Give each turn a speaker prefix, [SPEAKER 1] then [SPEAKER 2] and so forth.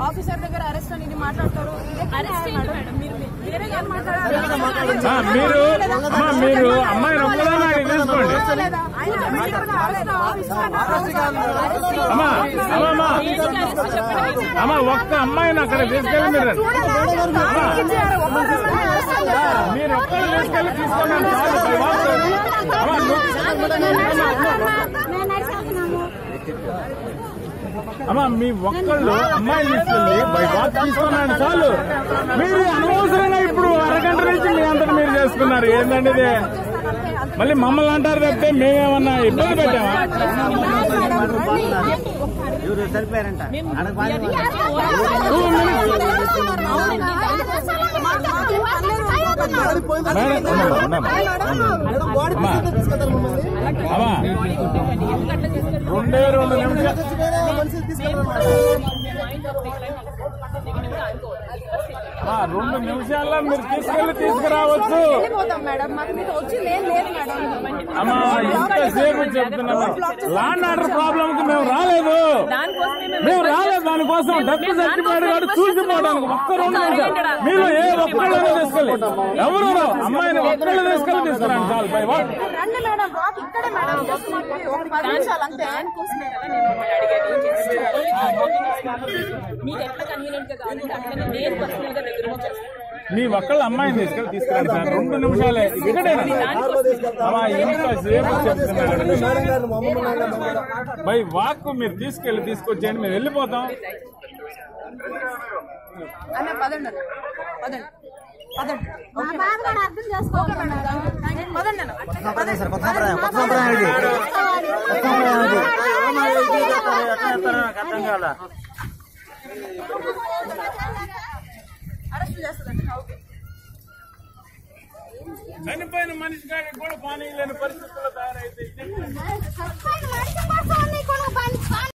[SPEAKER 1] Officer దగ్గర arrest అని ఇది మాట్లాడతారు అరెస్ట్ మేడం మీరు వేరే ఏం మాట్లాడాలి
[SPEAKER 2] ఆ, మీరు అమ్మా మీరు అమ్మాయిని ఒక్కదాన్ని అడిగి తీసుకోండి అమ్మా అమ్మా అమ్మా ఒక్క అమ్మాయిని అక్కడ తీసుకెళ్ళి మీరు మీరు ఒక్కరు తీసుకెళ్ళి తీసుకున్నాను చాలు పై వాస్తు. అమ్మా, నువ్వు- అమ్మా మీ ఒక్కళ్ళు అమ్మాయి తీసుకెళ్ళి బై వాక్ తీసుకున్నాను చాలు మీరు అనవసరంగా ఇప్పుడు అరగంట నుంచి మీ అంతటా మీరు చేసుకున్నారు ఏందండి ఇది మళ్ళీ మమ్మల్ని అంటారు తప్పితే మేమేమన్నా ఇబ్బంది పెట్టామా
[SPEAKER 3] ఇವರು సరిపోయారంట ఆడకు బాగా
[SPEAKER 2] మేడం ఉండమ్మా, ఉండమ్మా. అమ్మా అమ్మా రెండే రెండు నిమిషాలు ఆ, రెండు నిమిషాల్లో మీరు తీసుకెళ్లి తీసుకురావచ్చు
[SPEAKER 1] వెళ్ళిపోతాం మేడం మాకు మీకు వచ్చింది ఏం లేదు మేడం
[SPEAKER 2] అమ్మా ఇంతసేపు చెప్తున్నాము లాండ్ ఆర్డర్ ప్రాబ్లం కి మేము రాలేదు మేము రాలేదు దానికోసం డెత్ సర్టిఫికేట్ కాదు చూసిపోవడానికి ఒక్క రెండు నిమిషాలు మీరు ఏ ఒక్కళ్ళైనా తీసుకెళ్ళి ఎవరు అమ్మాయిని ఒక్కళ్ళు తీసుకెళ్ళి తీసుకురండి చాలు బై వాక్
[SPEAKER 1] రండి మేడం వాక్ ఇక్కడే మేడం జస్ట్ మాకు ఒక పది నిమిషాలు అంతే
[SPEAKER 4] మీకు ఎట్లా కన్వీనియంట్ గా కావాలంటే అట్లనే నేను పర్సనల్ గా దగ్గర నుంచి చేస్తాను
[SPEAKER 2] మీ ఒక్కళ్ళ అమ్మాయిని తీసుకెళ్ళి తీసుకురండి సార్ రెండు నిమిషాలే ఇక్కడే అమ్మా ఇంతసేపు చెప్తున్నాడు బై వాక్ మీరు తీసుకెళ్ళి తీసుకొచ్చేయండి మేము వెళ్ళిపోతాం
[SPEAKER 1] అన్న పదండి అన్న. పదండి పదండి
[SPEAKER 5] మా బాధ కూడా అర్థం చేసుకోవాలి మేడం.
[SPEAKER 1] పదండి అన్న.
[SPEAKER 3] కొత్త సార్ కొత్త సంప్రదాయం కొత్త సంప్రదాయం ఇది కొత్త సంప్రదాయం ఇది ఏమో ఇది చేస్తారు, ఎట్లా చేస్తారో నాకు అర్థం కావాలా
[SPEAKER 1] అరెస్ట్ చేస్తుందండి ఓకే
[SPEAKER 2] చనిపోయిన మనిషి గారికి కూడా పానీ లేని పరిస్థితుల్లో తయారైతే
[SPEAKER 5] చచ్చిపోయిన మనిషి కోసం నీకు పని